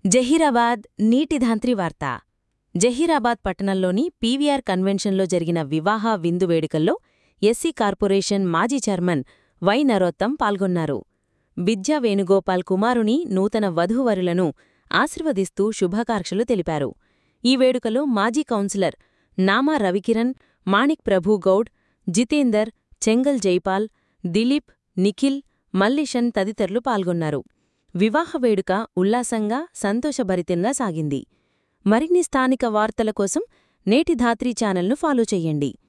జహీరాబాద్ నీటిధాంత్రి వార్త జహీరాబాద్ పట్టణంలోని పీవీఆర్ కన్వెన్షన్లో జరిగిన వివాహ విందు వేడుకల్లో ఎస్సీ కార్పొరేషన్ మాజీ చైర్మన్ వై నరోత్తం పాల్గొన్నారు బిద్యా వేణుగోపాల్ కుమారుని నూతన వధూవరులను ఆశీర్వదిస్తూ శుభాకాంక్షలు తెలిపారు ఈ వేడుకలో మాజీ కౌన్సిలర్ నామా రవికిరణ్ మాణిక్ ప్రభూ గౌడ్ జితేందర్ చెంగల్ జైపాల్ దిలీప్ నిఖిల్ మల్లిషన్ తదితరులు పాల్గొన్నారు వివాహ వేడుక ఉల్లాసంగా సంతోషభరితంగా సాగింది మరిన్ని స్థానిక వార్తల కోసం నేటి ధాత్రీ ఛానల్ను ఫాలో చెయ్యండి